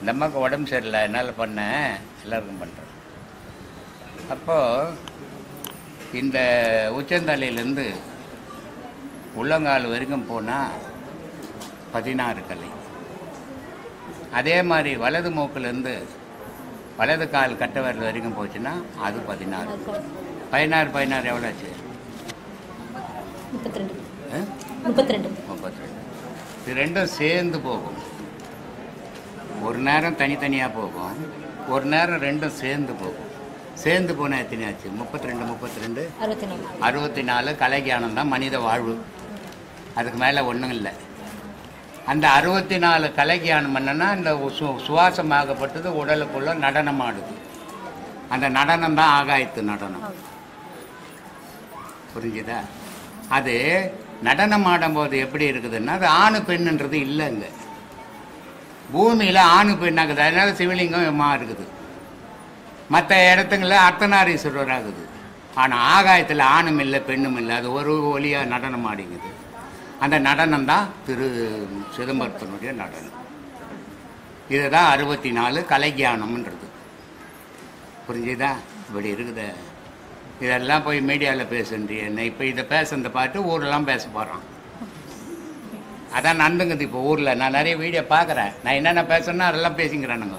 இந்த அம்மாவுக்கு உடம்பு சரியில்லை என்னால் பண்ணேன் எல்லாருக்கும் பண்ணுறேன் அப்போது இந்த உச்சந்தலையிலேருந்து உள்ளங்கால் வரைக்கும் போனால் பதினாறு கலை அதே மாதிரி வலது மூக்கிலேருந்து வலது கால் கட்டை விரல் வரைக்கும் போச்சுன்னா அது பதினாறு பதினாறு பதினாறு எவ்வளோ ஆச்சு முப்பத்தி ரெண்டு ஆ? முப்பத்தி ரெண்டு முப்பத்தி ரெண்டு இது ரெண்டும் சேர்ந்து போகும் ஒரு நேரம் தனித்தனியாக போகும் ஒரு நேரம் ரெண்டும் சேர்ந்து போகும் சேர்ந்து போனால் எத்தனை ஆச்சு முப்பத்தி ரெண்டு முப்பத்தி ரெண்டு அறுபத்தி நாலு அறுபத்தி நாலு கலைஞானம் தான் மனித வாழ்வு அதுக்கு மேலே ஒன்றும் இல்லை அந்த அறுபத்தி நாலு கலைஞானம் என்னன்னா இந்த சு சுவாசமாகப்பட்டது உடலுக்குள்ள நடனம் ஆடுது அந்த நடனம் தான் ஆகாயத்து நடனம் புரிஞ்சுதா அது நடனம் ஆடும்போது எப்படி இருக்குதுன்னா அது ஆணு பெண்ணுன்றது இல்லைங்க பூமியில் ஆணு பெண்ணாகுது அதனால சிவலிங்கம் இருக்குது மற்ற இடத்துங்கள அர்த்தநாரீஸ்வரர் ஆகுது ஆனால் ஆகாயத்தில் ஆணும் இல்லை பெண்ணும் இல்லை அது ஒரு ஒளியாக நடனம் ஆடிங்குது அந்த நடனம் தான் திரு சிதம்பரத்தினுடைய நடனம் இதுதான் அறுபத்தி நாலு கலைஞானம்ன்றது புரிஞ்சுதா இப்படி இருக்குது இதெல்லாம் போய் மீடியாவில் பேசுன்றி என்ன இப்போ இதை பேசுனத பார்த்து ஊரெல்லாம் பேச போகிறான் அதான் நடந்துங்குது இப்போ ஊரில் நான் நிறைய வீடியோ பார்க்குறேன் நான் என்னென்ன பேசுறேனோ அதெல்லாம் பேசிங்கிறானுங்க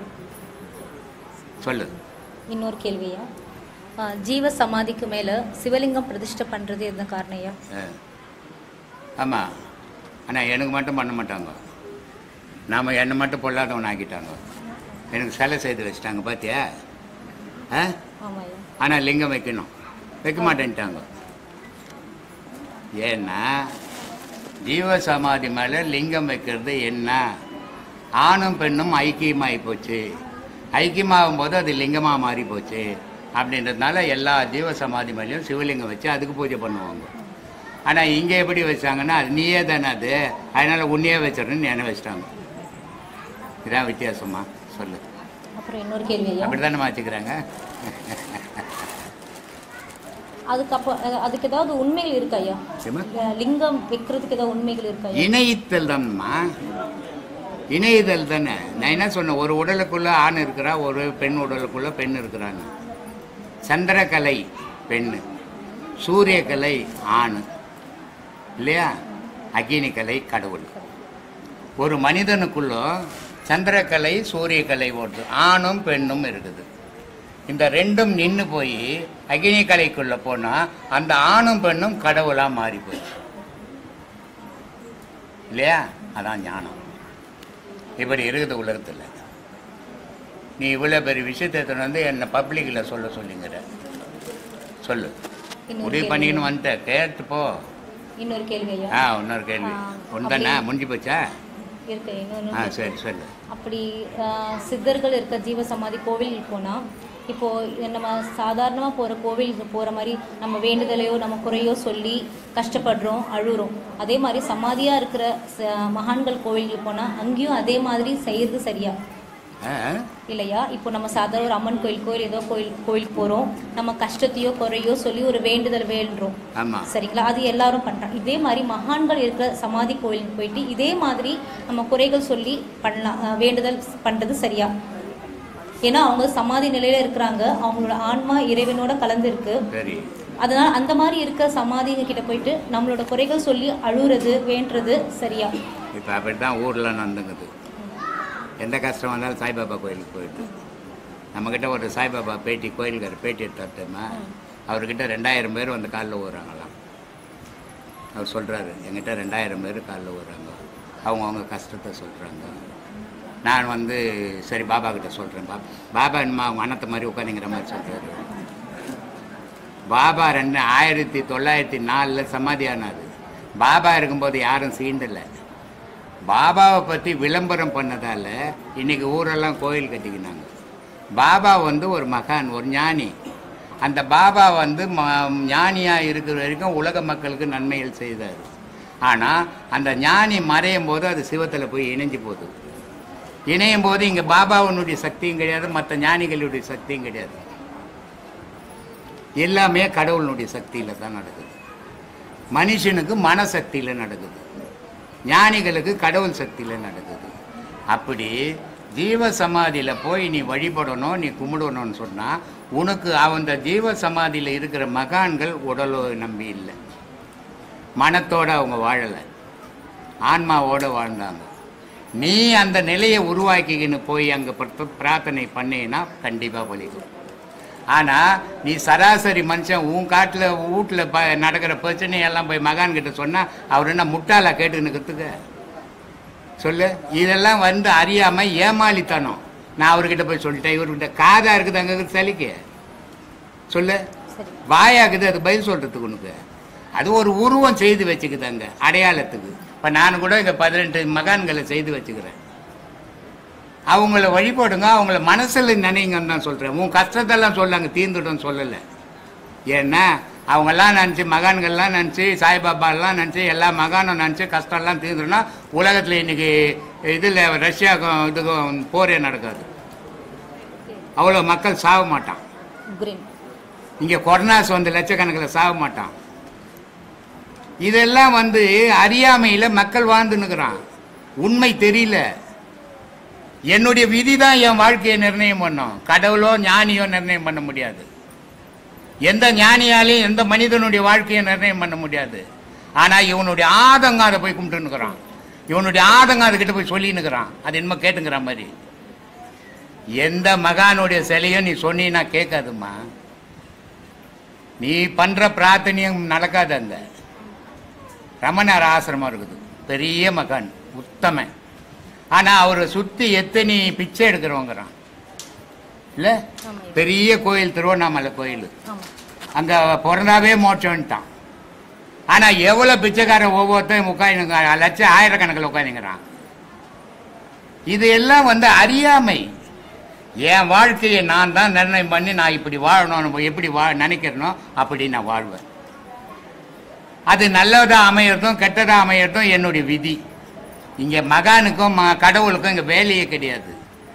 சொல்லு இன்னொரு கேள்வியா ஆ, ஜீவ சமாதிக்கு மேல சிவலிங்கம் பிரதிஷ்டை பண்றது என்ன காரணம் ஐயா ஆமாம் ஆனால் எனக்கு மட்டும் பண்ண மாட்டாங்க நாம் என்னை மட்டும் பொல்லாதவன் ஆக்கிட்டாங்க எனக்கு சிலை செய்து வச்சுட்டாங்க பார்த்தியா ஆ ஆமா ஐயா ஆனால் லிங்கம் வைக்கணும் வைக்க மாட்டேன்ட்டாங்க ஏன்னா ஜீவ சமாதி மேலே லிங்கம் வைக்கிறது என்ன ஆணும் பெண்ணும் ஐக்கியமாகி போச்சு ஐக்கியமாகும் போது அது லிங்கமாக மாறி போச்சு அப்படின்றதுனால எல்லா ஜீவ சமாதி மேலேயும் சிவலிங்கம் வச்சு அதுக்கு பூஜை பண்ணுவாங்க ஆனால் இங்கே எப்படி வச்சாங்கன்னா அது நீயே தானே அது அதனால் உன்னையே வச்சிடணும்னு என்ன வச்சிட்டாங்க இதான் வித்தியாசமா சொல்லு அப்புறம் இன்னொரு கேள்வி ஐயா அப்படி தானே மாற்றிக்கிறாங்க அதுக்கப்புறம் அஹ், அதுக்கு ஏதாவது உண்மைகள் இருக்கா ஐயா ஏம்மா? அஹ், லிங்கம் வைக்கிறதுக்கு ஏதாவது உண்மைகள் இருக்கா ஐயா இணைத்தல் தான்மா இணைதல் தானே நான் என்ன சொன்னேன் ஒரு உடலுக்குள்ள ஆண் இருக்கிறா ஒரு பெண் உடலுக்குள்ள பெண் இருக்கிறான்னு சந்திரகலை பெண்ணு சூரியகலை ஆண் இல்லையா அக்னிகலை கடவுள் ஒரு மனிதனுக்குள்ள சந்திரகலை சூரியகலை ஓடுது ஆணும் பெண்ணும் இருக்குது இந்த ரெண்டும் நின்று போய் அக்னி கலைக்குள்ள போனா அந்த ஆணும் பெண்ணும் கடவுளா மாறி போச்சு இல்லையா அதான் ஞானம் இப்படி இருக்குது உலகத்தில் நீ இவ்வளோ பெரிய விஷயத்தை எடுத்துட்டு வந்து என்னை பப்ளிக்கில் சொல்ல சொல்லிங்கிற சொல்லு இன்னொரு முடிவு கேள்வி. பண்ணிக்கின்னு வந்துட்ட கேட்டு போ இன்னொரு கேள்வி ஐயா ஆ இன்னொரு கேள்வி ஆ, உண்தானே அப்படி- முடிஞ்சு போச்சா இருக்கு ஆ இன்னொன்று சரி சொல்லு அப்படி ஆஹ், சித்தர்கள் இருக்க ஜீவ சமாதி கோவில் போனா இப்போ நம்ம சாதாரணமா போற கோவிலுக்கு போற மாதிரி நம்ம வேண்டுதலையோ நம்ம குறையோ சொல்லி கஷ்டப்படுறோம் அழுறோம் அதே மாதிரி சமாதியா இருக்கிற ச- மகான்கள் கோவிலுக்கு போனா அங்கேயும் அதே மாதிரி செய்யறது சரியா ஆ இல்லையா இப்போ நம்ம சாதாரண ஒரு அம்மன் கோயிலுக்கோ இல்லை ஏதோ கோயில் கோயிலுக்கு போறோம் நம்ம கஷ்டத்தையோ குறையோ சொல்லி ஒரு வேண்டுதல் வேண்டுறோம் ஆமாம் சரிங்களா அது எல்லாரும் பண்றாங்க இதே மாதிரி மகான்கள் இருக்கிற சமாதி கோயிலுக்கு போயிட்டு இதே மாதிரி நம்ம குறைகள் சொல்லி பண்ணலாம் அஹ் வேண்டுதல் பண்றது சரியா ஏன்னா அவங்க சமாதி நிலையில இருக்கிறாங்க அவங்களோட ஆன்மா இறைவனோட கலந்து இருக்கு சரி அதனால அந்த மாதிரி இருக்க சமாதிங்க கிட்ட போயிட்டு நம்மளோட குறைகள் சொல்லி அழுறது வேண்டுறது சரியா இப்போ அப்படி தான் ஊரில் நடந்துங்குது எந்த கஷ்டம் வந்தாலும் சாய்பாபா கோயிலுக்கு போயிட்டு நம்மக்கிட்ட ஒரு சாய்பாபா பேட்டி கோயிலுக்கார பேட்டி எடுத்தாட்டோமா அவர்கிட்ட ரெண்டாயிரம் பேர் வந்து காலில் ஊறுறாங்களாம் அவர் சொல்கிறாரு எங்கிட்ட ரெண்டாயிரம் பேர் காலில் ஊறுறாங்க அவங்க அவங்க கஷ்டத்தை சொல்கிறாங்க நான் வந்து சரி பாபா கிட்ட சொல்கிறேன் பாபா பாபா என்னமா அவங்க அண்ணத்தை மாதிரி உட்காந்துங்கிற மாதிரி சொல்கிறாரு பாபா ரெண்டு ஆயிரத்தி தொள்ளாயிரத்தி நாலில் சமாதியானார் பாபா இருக்கும்போது யாரும் சீண்டலை பாபாவை பற்றி விளம்பரம் பண்ணதால இன்னைக்கு ஊரெல்லாம் கோயில் கட்டிக்கினாங்க பாபா வந்து ஒரு மகான் ஒரு ஞானி அந்த பாபா வந்து ம ஞானியாக இருக்கிற வரைக்கும் உலக மக்களுக்கு நன்மைகள் செய்தார் ஆனால் அந்த ஞானி மறையும் போது அது சிவத்தில் போய் இணைஞ்சு போகுது இணையும் போது இங்கே பாபாவினுடைய சக்தியும் கிடையாது மற்ற ஞானிகளுடைய சக்தியும் கிடையாது எல்லாமே கடவுளுடைய சக்தியில் தான் நடக்குது மனுஷனுக்கு மனசக்தியில் நடக்குது ஞானிகளுக்கு கடவுள் சக்தியில் நடக்குது அப்படி ஜீவ சமாதியில் போய் நீ வழிபடணும் நீ கும்பிடணும்னு சொன்னால் உனக்கு அந்த ஜீவ சமாதியில் இருக்கிற மகான்கள் உடலோ நம்பி இல்லை மனத்தோட அவங்க வாழலை ஆன்மாவோட வாழ்ந்தாங்க நீ அந்த நிலையை உருவாக்கிக்கின்னு போய் அங்கே பிரார்த்தனை பண்ணீன்னா கண்டிப்பாக பலிக்கும் ஆனால் நீ சராசரி மனுஷன் உன் காட்டில் வீட்டில் ப நடக்கிற பிரச்சனையெல்லாம் போய் மகான் கிட்ட சொன்னால் அவர் என்ன முட்டாளா கேட்டுன்னு கற்றுக்க சொல்லு இதெல்லாம் வந்து அறியாமல் ஏமாளித்தனம் நான் அவர்கிட்ட போய் சொல்லிட்டேன் இவர்கிட்ட காதா இருக்குது அங்கே சலிக்கு சொல்லு சரி வாயாக்குது அது பதில் சொல்கிறதுக்கு உனக்கு அது ஒரு உருவம் செய்து வச்சுக்குது அங்கே அடையாளத்துக்கு இப்போ நான் கூட இங்கே பதினெட்டு மகான்களை செய்து வச்சுக்கிறேன் அவங்கள வழிபடுங்க அவங்கள மனசில் நினைங்கன்னு தான் சொல்கிறேன் உன் கஷ்டத்தெல்லாம் சொல்லாங்க தீர்ந்துடும் சொல்லலை ஏன்னா அவங்கெல்லாம் நினச்சி மகான்கள்லாம் நினச்சி சாய்பாபாலாம் நினச்சி எல்லா மகானும் நினச்சி கஷ்டம்லாம் தீர்ந்துடும்னா உலகத்தில் இன்னைக்கு இதில் ரஷ்யாவுக்கும் இதுக்கும் போரே நடக்காது அவ்வளோ மக்கள் சாக மாட்டான் உக்ரைன் இங்கே கொரோனாஸ் வந்து லட்சக்கணக்கில் சாக மாட்டான் இதெல்லாம் வந்து அறியாமையில் மக்கள் வாழ்ந்துன்னுக்குறான் உண்மை தெரியல என்னுடைய விதி தான் என் வாழ்க்கையை நிர்ணயம் பண்ணும் கடவுளோ ஞானியோ நிர்ணயம் பண்ண முடியாது எந்த ஞானியாலையும் எந்த மனிதனுடைய வாழ்க்கையை நிர்ணயம் பண்ண முடியாது ஆனால் இவனுடைய ஆதங்கம் அதை போய் கும்பிட்டுன்னுக்குறான் இவனுடைய ஆதங்கம் அதுக்கிட்ட போய் சொல்லின்னுக்குறான் அது என்னமோ கேட்டுங்கிற மாதிரி எந்த மகானுடைய சிலையும் நீ சொன்னீன்னா கேட்காதும்மா நீ பண்ற பிரார்த்தனையும் நடக்காது அங்க ரமணர் ஆசிரமம் இருக்குது பெரிய மகான் உத்தமன் ஆனா அவரை சுத்தி எத்தனை பிச்சை எடுக்கிறவங்கிறான் இல்ல ஆமா பெரிய கோயில் திருவண்ணாமலை கோயில் ஆமா அங்க பிறந்தாவே மோட்சம்ட்டான் ஆனா எவ்வளவு பிச்சைக்காரன் ஒவ்வொருத்தரும் உட்காந்துங்க லட்சம் ஆயிரக்கணக்கில் உட்காந்துங்கிறான் இது எல்லாம் வந்து அறியாமை என் வாழ்க்கையை நான் தான் நிர்ணயம் பண்ணி நான் இப்படி வாழணும் எப்படி வா நினைக்கிறனோ அப்படி நான் வாழ்வேன் அது நல்லதா அமையறதும் கெட்டதா அமையறதும் என்னுடைய விதி இங்க மகானுக்கும் ம- கடவுளுக்கும் இங்க வேலையே கிடையாது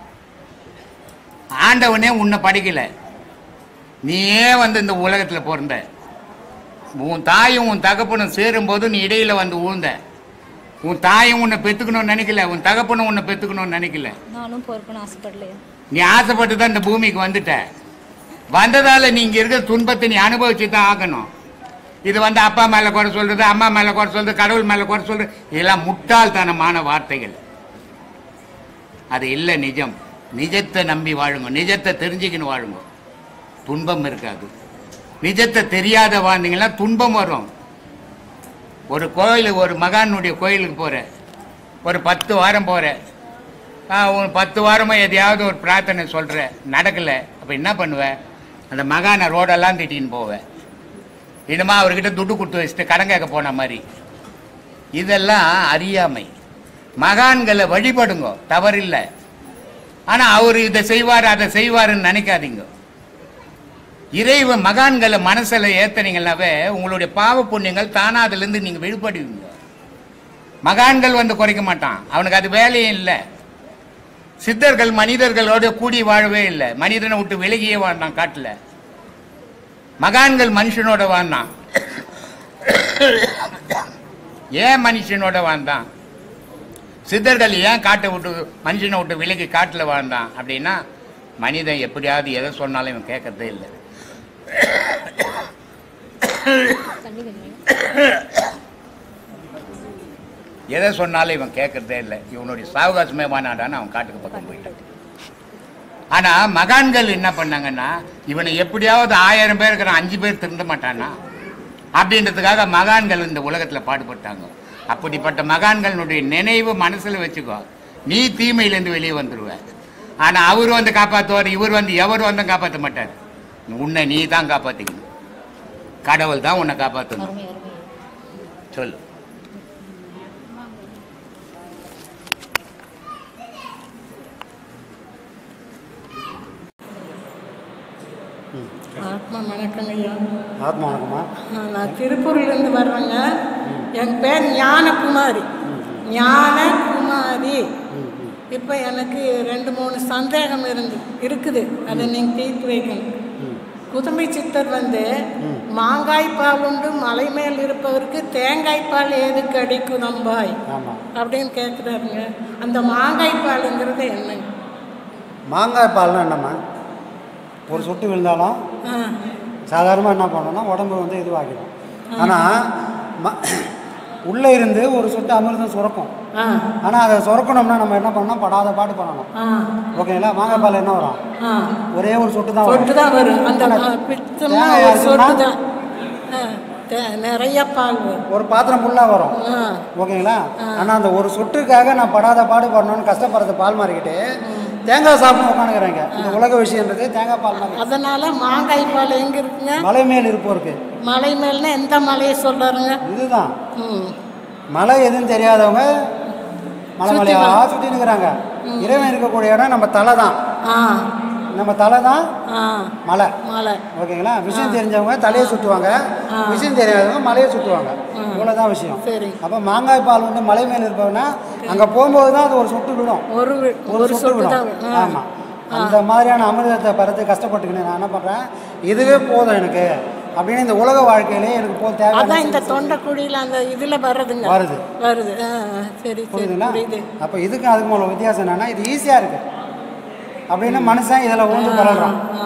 ஆண்டவனே உன்னை படிக்கல நீயே வந்து இந்த உலகத்துல பிறந்த உன் தாயும் உன் தகப்பனும் சேரும்போது நீ இடையில வந்து ஊழ்ந்த உன் தாயும் உன்னை பெத்துக்கணும்னு நினைக்கல உன் தகப்பனும் உன்னை பெத்துக்கணும்னு நினைக்கல நானும் பொறுப்புன்னு ஆசைப்படலையா நீ ஆசைப்பட்டு தான் இந்த பூமிக்கு வந்துட்ட வந்ததால நீ இங்க இருக்கிற துன்பத்தை நீ அனுபவிச்சு தான் ஆகணும் இது வந்து அப்பா மேல குறை சொல்றது அம்மா மேல குறை சொல்றது கடவுள் மேல குறை சொல்றது இதெல்லாம் முட்டாள்தனமான வார்த்தைகள் அது இல்லை நிஜம் நிஜத்தை நம்பி வாழுங்க நிஜத்தை தெரிஞ்சுக்கின்னு வாழுங்க துன்பம் இருக்காது நிஜத்தை தெரியாத வாழ்ந்தீங்கன்னா துன்பம் வரும் ஒரு கோயிலுக்கு ஒரு மகானுடைய கோயிலுக்கு போற ஒரு பத்து வாரம் போற ஆ, ஒரு பத்து வாரமா எதையாவது ஒரு பிரார்த்தனை சொல்ற நடக்கல அப்ப என்ன பண்ணுவ அந்த மகானை ரோடெல்லாம் திட்டின்னு போவேன் இனிமா அவர்கிட்ட துட்டு கொடுத்து வச்சுட்டு கடன் கேட்க போன மாதிரி இதெல்லாம் அறியாமை மகான்களை வழிபடுங்க தவறில்லை ஆனா அவர் இதை செய்வார் அதை செய்வாருன்னு நினைக்காதீங்க இறைவன் மகான்களை மனசுல ஏத்துனீங்கன்னாவே உங்களுடைய பாவ புண்ணியங்கள் தானா அதுல இருந்து நீங்க விடுபடுவீங்க மகான்கள் வந்து குறைக்க மாட்டான் அவனுக்கு அது வேலையே இல்லை சித்தர்கள் மனிதர்களோட கூடி வாழவே இல்லை மனிதனை விட்டு விலகியே வாழ்ந்தான் காட்டுல மகான்கள் மனுஷனோட வாழ்ந்தான் ஏன் மனுஷனோட வாழ்ந்தான் சித்தர்கள் ஏன் காட்டை விட்டு மனுஷனை விட்டு விலகி காட்டில் வாழ்ந்தான் அப்படின்னா மனிதன் எப்படியாவது எதை சொன்னாலும் இவன் கேட்கறதே இல்லை தண்ணி கொஞ்சம் எதை சொன்னாலும் இவன் கேட்கறதே இல்லை இவனுடைய சாவகாசமே வானாடான்னு அவன் காட்டுக்கு பக்கம் போயிட்டான் ஆனா மகான்கள் என்ன பண்ணாங்கன்னா இவனை எப்படியாவது ஆயிரம் பேர் இருக்கிறான் அஞ்சு பேர் திருந்த மாட்டானா அப்படின்றதுக்காக மகான்கள் இந்த உலகத்துல பாடுபட்டாங்க அப்படிப்பட்ட மகான்களுடைய நினைவு மனசுல வச்சுக்கோ நீ தீமையிலேருந்து வெளியே வந்துருவ ஆனா அவர் வந்து காப்பாத்துவார் இவர் வந்து எவர் வந்து காப்பாற்ற மாட்டார் உன்னை நீ தான் காப்பாத்திக்கணும் கடவுள் தான் உன்னை காப்பாற்றணும் அருமை அருமை சொல்லு ஆத்மா வணக்கம் ஐயா ஆத்மா வணக்கம்மா நான் திருப்பூர்லேருந்து வர்றேங்க என் பேர் ஞானகுமாரி ஞானகுமாரி இப்போ எனக்கு ரெண்டு மூணு சந்தேகம் இருந்து இருக்குது அதை நீங்கள் தீர்த்து வைக்கணும் குதுமை சித்தர் வந்து மாங்காய் பால் உண்டு மலை மேல் இருப்பவருக்கு தேங்காய் பால் ஏதுக்கு அடிக்குதம்பாய் ஆமாம் அப்படின்னு கேட்குறாருங்க அந்த மாங்காய் பாலுங்கிறது என்னங்க மாங்காய் பால்னா என்னம்மா ஒரு சொட்டு விழுந்தாலும் ஆ சாதாரணமாக என்ன பண்ணோம்னா உடம்பு வந்து இதுவாகிடும் ஆனால் ம உள்ளே இருந்து ஒரு சொட்டு அமிர்தம் சுரக்கும் ஆ ஆனால் அதை சுரக்கணும்னா நம்ம என்ன பண்ணணும் படாத பாட்டு பண்ணணும் ஆ ஓகேங்களா மாங்காய் பால் என்ன வரும் ஆ ஒரே ஒரு சொட்டு தான் சொட்டு வரும் தான் வரும் அந்த ஆ, பித்தம்னா தேங்காய் ஒரு சொட்டு அரைச்சோம்னா? தான் ஆ, தே- நிறைய பால் வரும் ஒரு பாத்திரம் ஃபுல்லாக வரும் ஆ ஓகேங்களா ஆனால் அந்த ஒரு சொட்டுக்காக நான் படாத பாடு பண்ணணும்னு கஷ்டப்படுறது பால் மாறிக்கிட்டு தேங்காய் சாப்பிட்டு உட்காந்துக்கிறாங்க இந்த உலக விஷயன்றது தேங்காய் பால் மாதிரி அதனால மாங்காய் பால் எங்க இருக்குங்க மலை மேல் இருப்போருக்கு மலை மேல்னா எந்த மலையை சொல்றாருங்க இதுதான் ம் மலை எதுன்னு தெரியாதவங்க மலை மலையா சுற்றி நிற்கிறாங்க இறைவன் இருக்கக்கூடிய இடம் நம்ம தலை தான் ஆ நம்ம தலை தான் ஆ மலை மலை ஓகேங்களா விஷயம் தெரிஞ்சவங்க தலையை சுற்றுவாங்க விஷயம் தெரியாதவங்க மலையை சுற்றுவாங்க இவ்வளோதான் விஷயம் சரி அப்போ மாங்காய் பால் வந்து மலை மேல் இருப்பவனா அங்கே போகும்போது தான் அது ஒரு சொட்டு விடும் ஒரு வி- ஒரு சொட்டு தான் வரும். ஆ. ஆமாம் அந்த மாதிரியான அமிர்தத்தை பறத்து கஷ்டப்பட்டுக்கின்னு நான் என்ன பண்ணுறேன் இதுவே போதும் எனக்கு அப்படின்னு இந்த உலக வாழ்க்கையிலே எனக்கு போதும் தேவை அதான் இந்த தொண்டைக்குழியில் அந்த இதில் வர்றதுங்க வருது வருது ஆ ஆ, சரி சரி புரியுதுங்களா புரியுது அப்போ இதுக்கும் அதுக்கும் உள்ள வித்தியாசம் என்னன்னா இது ஈஸியாக இருக்கு அப்படின்னு மனுஷன் இதில் ஊந்து பரல்றான் ஆ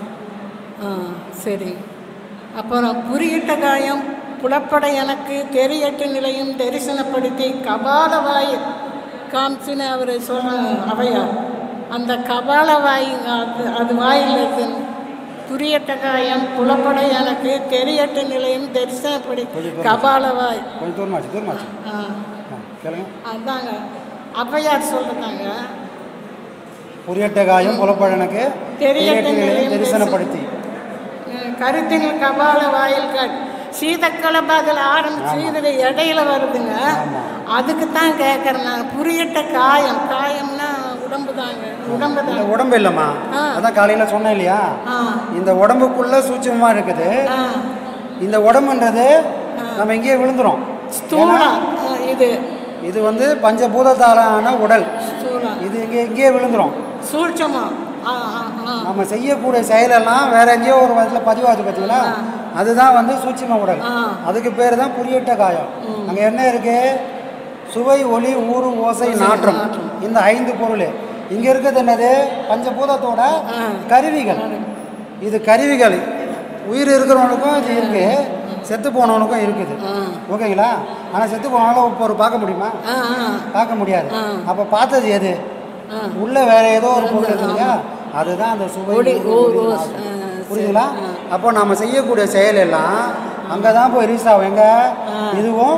ஆ சரி அப்புறம் புரியிட்ட காயம் புலப்பட எனக்கு தெரியட்டு நிலையும் தரிசனப்படுத்தி கபால வாய் காமிச்சுன்னு அவர் சொல்ற அவையார் அந்த கபால வாய் அது அது வாயில் இருக்கு புரியட்ட காயம் புலப்பட எனக்கு தெரியட்டு நிலையும் தரிசனப்படி கபால வாய் கொஞ்சம் தூரமாச்சு தூரமாச்சு ஆ ஆ, கேளுங்க அதாங்க ஔவையார் சொல்றாங்க புரியட்ட காயம் புலப்படனுக்கு தெரியட்ட நிலையை நிலையும் தரிசனப்படுத்தி கருத்தின் கபால வாயில்கள் சீதக்கலப்ப அதில் ஆரம்பிச்சு இதில் இடையில வருதுங்க அதுக்கு தான் கேட்குறேன் நான் புரியட்ட காயம் காயம்னா உடம்பு தாங்க உடம்பு இந்த தான் உடம்பு இல்லைம்மா ஆ. அதான் காலையில் சொன்னேன் இல்லையா ஆ இந்த உடம்புக்குள்ள சூட்சமாக இருக்குது ஆ இந்த உடம்புன்றது நம்ம இங்கேயே விழுந்துரும் ஸ்தூலம் ஆ, இது இது வந்து பஞ்சபூதத்தாலான உடல் ஸ்தூலம் இது இங்கே இங்கேயே விழுந்துரும் சூட்சமா ஆ ஆ ஆ நம்ம செய்யக்கூடிய செயலெல்லாம் வேற எங்கேயோ ஒரு விதத்தில் பதிவாகுது பார்த்தீங்களா அதுதான் வந்து சூட்சும உடல் ஆ. அதுக்கு பேர் தான் புரியட்ட காயம் அங்கே என்ன இருக்கு சுவை ஒளி ஊறு ஓசை நாற்றம் இந்த ஐந்து பொருள் இங்கே இருக்கிறது என்னது பஞ்சபூதத்தோட கருவிகள் இது கருவிகள் உயிர் இருக்கிறவனுக்கும் இது இருக்கு செத்து போனவனுக்கும் இருக்குது ஓகேங்களா ஆனால் செத்து போனவனால இப்போ ஒரு பார்க்க முடியுமா ஆ ஆ பார்க்க முடியாது அப்போ பார்த்தது எது உள்ள வேற ஏதோ ஒரு பொருள் இருக்கு இல்லையா அதுதான் அந்த சுவை ஒளி, ஊறு, ஓ, ஒளி, ஓ, நாற்றம். ஆ, புரியுதுங்களா அப்போ நம்ம செய்யக்கூடிய செயல் எல்லாம் அங்கே தான் போய் ரீச் ஆகும் எங்க இதுவும்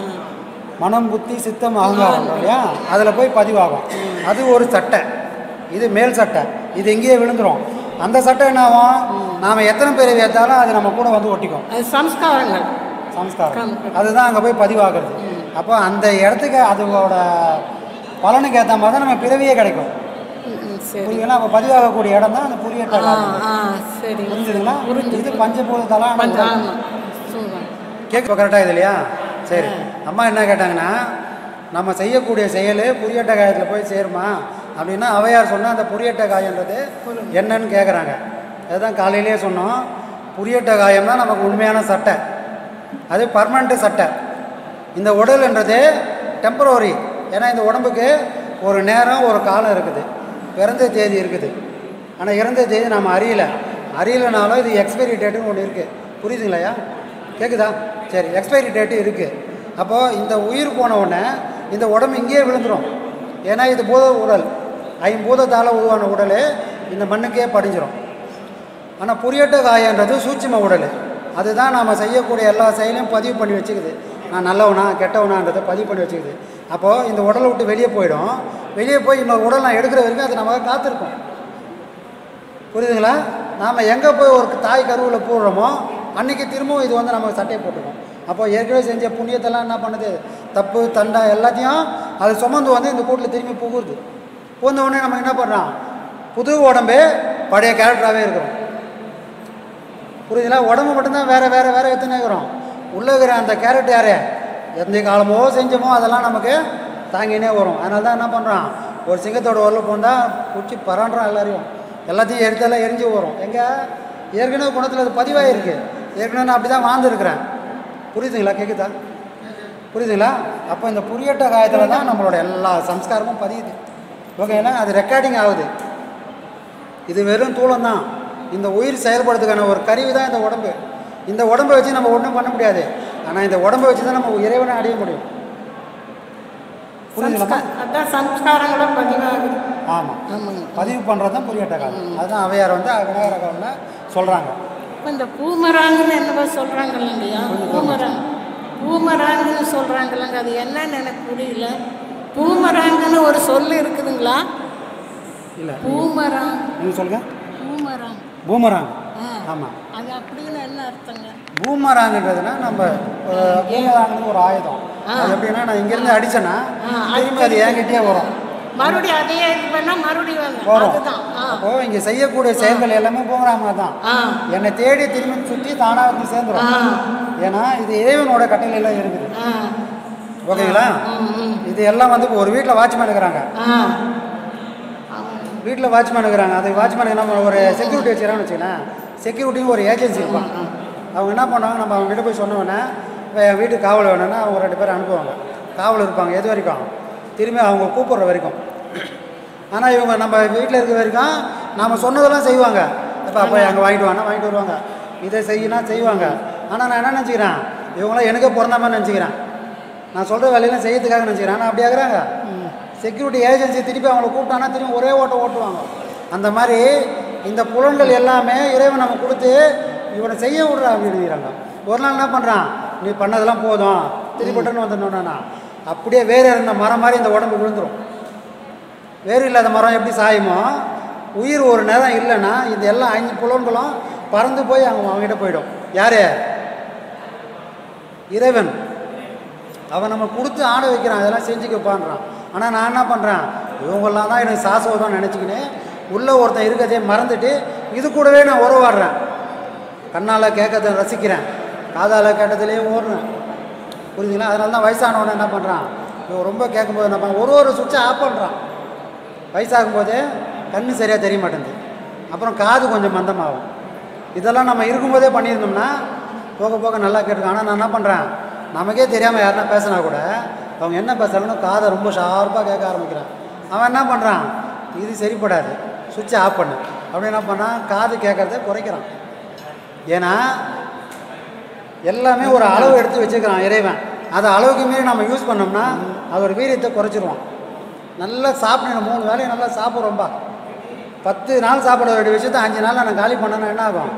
மனம் புத்தி சித்தம் அகங்காரம் இல்லையா அதில் போய் பதிவாகும் அது ஒரு சட்டை இது மேல் சட்டை இது இங்கேயே விழுந்துரும் அந்த சட்டை என்ன ஆகும் நாம் எத்தனை பேர் ஏற்றாலும் அது நம்ம கூட வந்து ஒட்டிக்கும் அது சம்ஸ்காரங்கள் சம்ஸ்காரம் அதுதான் அங்கே போய் பதிவாகிறது அப்போ அந்த இடத்துக்கு அதோட பலனுக்கு ஏற்ற மாதிரி தான் நம்ம பிறவியே கிடைக்கும் ம், ம், சரி புரியுதுங்களா அப்போ பதிவாகக்கூடிய இடம் தான் அந்த புரியட்ட ஆ ஆ சரி புரிஞ்சுதுங்களா புரிஞ்சுது. இது பஞ்சபூதத்தெல்லாம் பஞ்ச ஆமாம் சூப்பர் கேட்க கரெக்டாக இது இல்லையா சரி அம்மா என்ன கேட்டாங்கன்னா நம்ம செய்யக்கூடிய செயல் புரியட்ட காயத்தில் போய் சேருமா அப்படின்னா அவையார் சொன்னால் அந்த புரியட்ட காயன்றது என்னன்னு கேட்குறாங்க அதுதான் காலையிலேயே சொன்னோம் புரியட்ட காயம் தான் நமக்கு உண்மையான சட்டை அது பர்மனெண்ட்டு சட்டை இந்த உடல்ன்றது டெம்பரவரி ஏன்னா இந்த உடம்புக்கு ஒரு நேரம் ஒரு காலம் இருக்குது பிறந்த தேதி இருக்குது ஆனால் இறந்த தேதி நம்ம அறியல அறியலைனாலும் இது எக்ஸ்பைரி டேட்டுன்னு ஒன்று இருக்குது புரியுதுங்களாயா கேட்குதா சரி எக்ஸ்பைரி டேட்டு இருக்குது அப்போது இந்த உயிர் போன உடனே இந்த உடம்பு இங்கேயே விழுந்துரும் ஏன்னா இது பூத உடல் ஐம்பூதத்தால் உருவான உடல் இந்த மண்ணுக்கே படிஞ்சிரும் ஆனால் புரியட்ட காயன்றது சூட்சும உடல் அதுதான் நாம் செய்யக்கூடிய எல்லா செயலையும் பதிவு பண்ணி வச்சுக்குது நான் நல்லவனா கெட்டவனான்றதை பதிவு பண்ணி வச்சுக்குது அப்போது இந்த உடலை விட்டு வெளியே போயிடும் வெளியே போய் இன்னொரு உடல் நான் எடுக்கிற வரைக்கும் அது நமக்கு காத்திருக்கும் புரியுதுங்களா நாம் எங்கே போய் ஒரு தாய் கருவில் போடுறோமோ அன்றைக்கி திரும்பவும் இது வந்து நமக்கு சட்டையை போட்டுக்கும் அப்போ ஏற்கனவே செஞ்ச புண்ணியத்தெல்லாம் என்ன பண்ணுது தப்பு தண்டா எல்லாத்தையும் அது சுமந்து வந்து இந்த கூட்டில் திரும்பி புகுது புகுந்த உடனே நம்ம என்ன பண்ணுறோம் புது உடம்பு பழைய கேரக்டராகவே இருக்கிறோம் புரியுதுங்களா உடம்பு மட்டும்தான் வேறு வேறு வேறு எத்தனை இருக்கிறோம் உள்ளே இருக்கிற அந்த கேரட் யார் எந்த காலமோ செஞ்சோமோ அதெல்லாம் நமக்கு தாங்கினே வரும் அதனால தான் என்ன பண்ணுறான் ஒரு சிங்கத்தோட உரல் போந்தால் பிடிச்சி பராண்டுறான் எல்லாரையும் எல்லாத்தையும் எடுத்தெல்லாம் எரிஞ்சு வரும் எங்கே ஏற்கனவே குணத்தில் அது பதிவாயிருக்கு ஏற்கனவே நான் அப்படி தான் வாழ்ந்துருக்கிறேன் புரியுதுங்களா கேட்குதா புரியுதுங்களா அப்போ இந்த புரியட்ட காயத்தில் தான் நம்மளோட எல்லா சம்ஸ்காரமும் பதியுது ஓகேங்களா அது ரெக்கார்டிங் ஆகுது இது வெறும் தூளம் தான் இந்த உயிர் செயல்படுறதுக்கான ஒரு கருவி தான் இந்த உடம்பு இந்த உடம்பை வச்சு நம்ம ஒன்றும் பண்ண முடியாது ஆனால் இந்த உடம்பை வச்சு தான் நம்ம இறைவனை அடைய முடியும் புரிஞ்சுக்கலாமா சம்ஸ்கா- அதான் சம்ஸ்காரங்கள பதிவாகுது ஆமாம் ஆமாங்க பதிவு பண்ணுறது தான் புரியட்ட காலம் அதுதான் அவையார் வந்து விநாயகர் காலில் சொல்கிறாங்க இப்போ இந்த பூமராங்குன்னு என்னவோ சொல்கிறாங்கல்ல இல்லையா பூமராங் பூமராங்குன்னு சொல்கிறாங்கல்லங்க அது என்னன்னு எனக்கு புரியல பூமராங்குன்னு ஒரு சொல் இருக்குதுங்களா இல்லை பூமராங் நீங்கள் சொல்லுங்கள் பூமராங் பூமராங் ஆ ஆமாம் அது அப்படின்னு என்ன அர்த்தங்க பூமராங்கன்றதுனா நம்ம அஹ், பூமராங்கிறது ஒரு ஆயுதம் அது எப்படின்னா நான் இங்கேருந்து அடிச்சேன்னா ஆ, திரும்பி அது என்கிட்டயே வரும் மறுபடியும் அதையே இது பண்ணால் மறுபடியும் வந்து வரும் அதுதான் ஆ அப்போ இங்கே செய்யக்கூடிய செயல்கள் எல்லாமே பூமராங்க தான் ஆ என்னை தேடி திரும்பி சுற்றி தானாக வந்து சேர்ந்துரும் ஆ. ஏன்னா இது இறைவனோட கட்டளையெல்லாம் இருக்குது ஆ ஓகேங்களா ம், ம். இது எல்லாம் வந்து இப்போ ஒரு வீட்டில் வாட்ச்மேன் இருக்கிறாங்க ஆ வீட்டில் வாட்ச்மேன் இருக்கிறாங்க அது வாட்ச்மேனுக்கு நம்ம ஒரு செக்யூரிட்டி வச்சுக்கிறான்னு வச்சுக்கோங்களேன் செக்யூரிட்டின்னு ஒரு ஏஜென்சி இருப்பான் அவங்க என்ன பண்ணுவாங்க நம்ம அவங்க கிட்ட போய் சொன்னோன்னே என் வீட்டுக்கு காவல் வேணும்னா அவங்க ரெண்டு பேர் அனுப்புவாங்க காவல் இருப்பாங்க எது வரைக்கும் திரும்பி அவங்க கூப்பிடுற வரைக்கும் ஆனால் இவங்க நம்ம வீட்டில் இருக்க வரைக்கும் நாம் சொன்னதெல்லாம் செய்வாங்க அப்போ அப்போ அங்கே வாங்கிட்டு வாங்க வாங்கிட்டு வருவாங்க இதை செய்யினா செய்வாங்க ஆனால் நான் என்ன நினச்சிக்கிறேன் இவங்களாம் எனக்கே பிறந்த மாதிரி நினச்சிக்கிறேன் நான் சொல்கிற வேலையெல்லாம் செய்யறதுக்காக நினச்சிக்கிறேன் ஆனால் அப்படி ஆகுறாங்க செக்யூரிட்டி ஏஜென்சி திருப்பி அவங்கள கூப்பிட்டானா திரும்பி ஒரே ஓட்டம் ஓட்டுவாங்க அந்த மாதிரி இந்த புலன்கள் எல்லாமே இறைவன் நம்ம கொடுத்து இவனை செய்ய விடுறா அப்படிங்கிறாங்க ஒரு நாள் என்ன பண்ணுறான் நீ பண்ணதெல்லாம் போதும் திருப்பட்டுன்னு வந்துடணும்னா அப்படியே வேறு இருந்த மரம் மாதிரி இந்த உடம்பு விழுந்துரும் வேறு இல்லாத மரம் எப்படி சாயுமோ உயிர் ஒரு நேரம் இல்லைன்னா இந்த எல்லா அஞ்சு புலன்களும் பறந்து போய் அவங்க அவங்ககிட்ட போயிடும் யாரு இறைவன் அவன் நம்ம கொடுத்து ஆட வைக்கிறான் அதெல்லாம் செஞ்சுக்க வைப்பான்றான் ஆனால் நான் என்ன பண்ணுறேன் இவங்கெல்லாம் தான் எனக்கு சாஸ்வதம் நினச்சிக்கின்னு உள்ளே ஒருத்தன் இருக்கதே மறந்துட்டு இது கூடவே நான் உறவாடுறேன் கண்ணால் கேட்கறத ரசிக்கிறேன் காதால் கேட்டதுலேயே ஓடுறேன் புரியுதுங்களா அதனால தான் வயசானவன என்ன பண்ணுறான் இவன் ரொம்ப கேட்கும்போது என்ன பண்ணுறான் ஒரு ஒரு சுவிட்சை ஆஃப் பண்ணுறான் வயசாகும்போதே கண்ணு சரியாக தெரிய மாட்டேங்குது அப்புறம் காது கொஞ்சம் மந்தமாகும் இதெல்லாம் நம்ம இருக்கும்போதே பண்ணியிருந்தோம்னா போக போக நல்லா கேட்டுருக்கோம் ஆனால் நான் என்ன பண்ணுறேன் நமக்கே தெரியாமல் யாருன்னா பேசினா கூட அவங்க என்ன பேசுகிறாங்கன்னு காதை ரொம்ப ஷார்ப்பாக கேட்க ஆரம்பிக்கிறான் அவன் என்ன பண்ணுறான் இது சரிப்படாது சுவிட்சை ஆஃப் பண்ணு அப்படி என்ன பண்ணான் காது கேட்கறத குறைக்கிறான் ஏன்னா எல்லாமே ஒரு அளவு எடுத்து வச்சுக்கிறான் இறைவன் அதை அளவுக்கு மீறி நம்ம யூஸ் பண்ணோம்னா அதோட வீரியத்தை குறைச்சிருவான் நல்லா சாப்பிடணும் மூணு வேலையும் நல்லா சாப்பிட்றோம்பா பத்து நாள் சாப்பிட வேண்டிய விஷயத்த அஞ்சு நாள் நான் காலி பண்ணேன்னா என்ன ஆகும்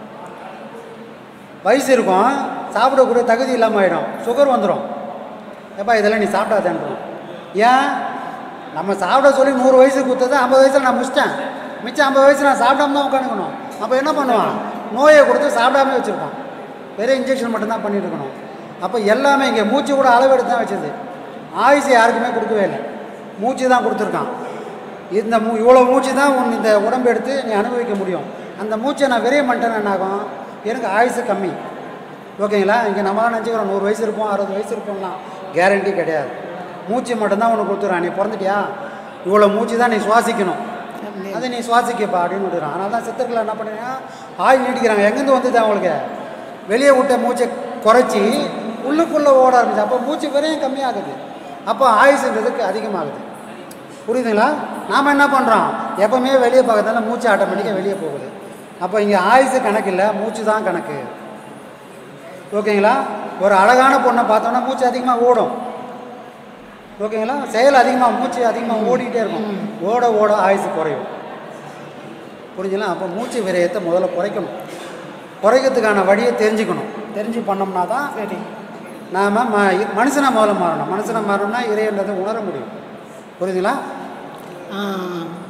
வயசு இருக்கும் சாப்பிடக்கூடிய தகுதி இல்லாமல் ஆகிடும் சுகர் வந்துடும் ஏப்பா இதெல்லாம் நீ சாப்பிடாதேன்றோம் ஏன் நம்ம சாப்பிட சொல்லி நூறு வயசு கொடுத்தது ஐம்பது வயசில் நான் முடிச்சிட்டேன் மிச்சம் ஐம்பது வயசு நான் சாப்பிடாம தான் உட்காந்துக்கணும் அப்போ என்ன பண்ணுவான் நோயை கொடுத்து சாப்பிடாம வச்சுருப்பான் வெறும் இன்ஜெக்ஷன் மட்டும்தான் பண்ணிட்டு இருக்கணும் அப்போ எல்லாமே இங்கே மூச்சு கூட அளவு எடுத்து தான் வச்சது ஆயுசு யாருக்குமே கொடுக்கவே இல்லை மூச்சு தான் கொடுத்துருக்கான் இந்த மூ இவ்வளோ மூச்சு தான் உன் இந்த உடம்பு எடுத்து நீ அனுபவிக்க முடியும் அந்த மூச்சை நான் விரைய பண்ணிட்டேன்னு என்ன ஆகும் எனக்கு ஆயுசு கம்மி ஓகேங்களா இங்கே நம்மளாம் நினச்சிக்கிறோம் நூறு வயசு இருப்போம் அறுபது வயசு இருப்போம்லாம் கேரண்டி கிடையாது மூச்சு மட்டும்தான் உனக்கு கொடுத்துறான் நீ பிறந்துட்டியா இவ்வளோ மூச்சு தான் நீ சுவாசிக்கணும் அதை நீ சுவாசிக்கப்பா அப்படின்னு விடுறான் அதனால தான் சித்தர்கள் என்ன பண்ணுறாங்க ஆயுள் நீட்டிக்கிறாங்க எங்கேருந்து வந்தது அவங்களுக்கு வெளியே விட்ட மூச்சை குறைச்சி உள்ளுக்குள்ளே ஓட ஆரம்பிச்சு அப்போ மூச்சு வரையும் கம்மியாகுது அப்போ ஆயுசுன்றதுக்கு அதிகமாகுது புரியுதுங்களா நாம் என்ன பண்ணுறோம் எப்போவுமே வெளியே பார்க்கறதால மூச்சு ஆட்டோமேட்டிக்காக வெளியே போகுது அப்போ இங்கே ஆயுசு கணக்கு இல்லை மூச்சு தான் கணக்கு ஓகேங்களா ஒரு அழகான பொண்ணை பார்த்தோன்னா மூச்சு அதிகமாக ஓடும் ஓகேங்களா செயல் அதிகமாக மூச்சு அதிகமாக ஓடிக்கிட்டே இருக்கும் ஓட ஓட ஆயுசு குறையும் புரிஞ்சுங்களா அப்போ மூச்சு விரயத்தை முதல்ல குறைக்கணும் குறைக்கிறதுக்கான வழியை தெரிஞ்சுக்கணும் தெரிஞ்சு பண்ணோம்னா தான் சரி நாம் ம மனுஷனாக முதல்ல மாறணும் மனுஷனாக மாறணும்னா இறைன்றதை உணர முடியும் புரியுதுங்களா ஆ